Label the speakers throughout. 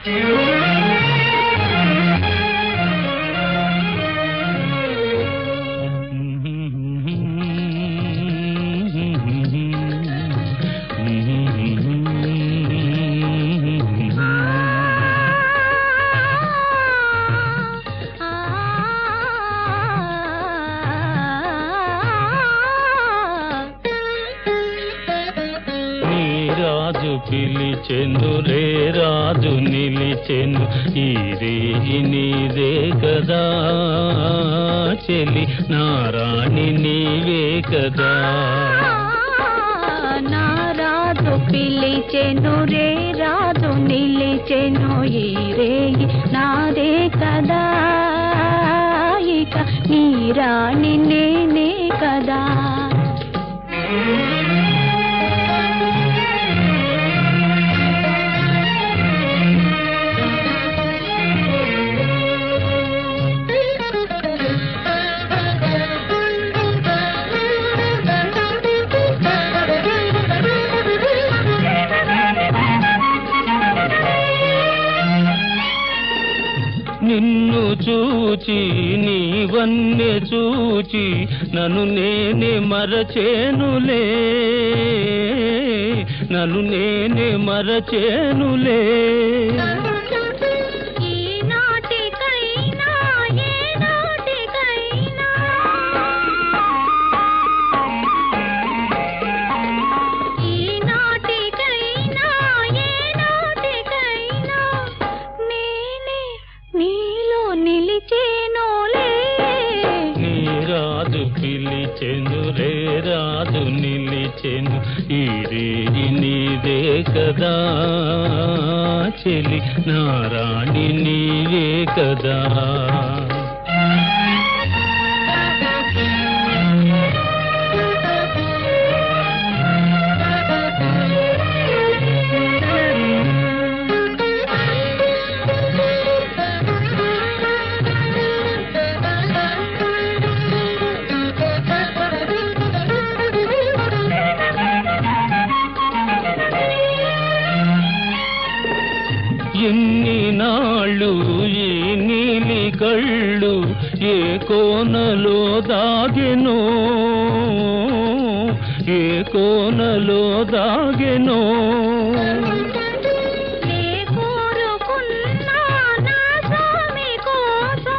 Speaker 1: నీ రాజు పిలిచెను రే రాజు నిలిచెను ఈ రేయి నీదే కదా చెలి నారాణి నీవే కదా
Speaker 2: నా రాజు పిలిచెను రే రాజు నిలిచెను ఈ రేగి నాదే కదా ఇక నీ రాణి నేనే కదా
Speaker 1: నిన్ను చూచి నీవన్నే చూచి నన్ను నేనే మరచేనులే నన్ను నేనే మరచేనులే
Speaker 2: ఈ నాటికైనా ఏ నాటికైనా ఈ నాటికైనా ఏ నాటికైనా నేనే నీలో నిలిచేనోలే
Speaker 1: నీ రాజు పిలిచెను రే రాజు నిలిచెను ఈ రేయి నీదే కదా చెలి నారాణి నీవే కదా ఎన్ని నాళ్ళు ఈ నీలి కళ్ళు ఏ కోనలో దాగెనో ఏ కోనలో దాగెనో
Speaker 2: నే కోరుకున్నా నా స్వామి కోసం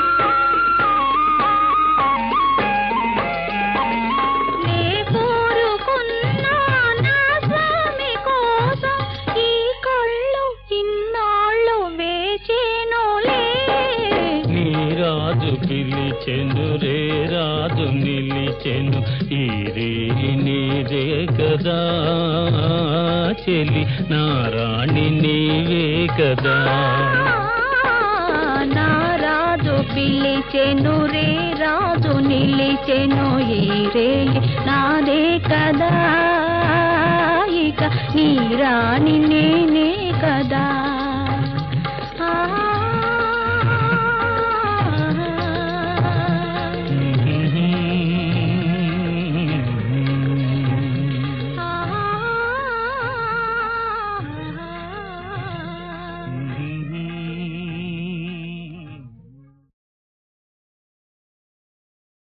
Speaker 2: నే కోరుకున్నా నా స్వామి కోసం ఈ కళ్ళు ఇన్నాళ్ళు వేచేనోలే
Speaker 1: నీ రాజు పిలిచెను రే రాజు నిలిచెను ఈ రేయి నీదే కదా చెలి నారాణి నీవే కదా
Speaker 2: నా రాజు పిలిచెను రే రాజు నిలిచెను ఈ రే నాదే కదా ఇక నీ రాణి నేనే కదా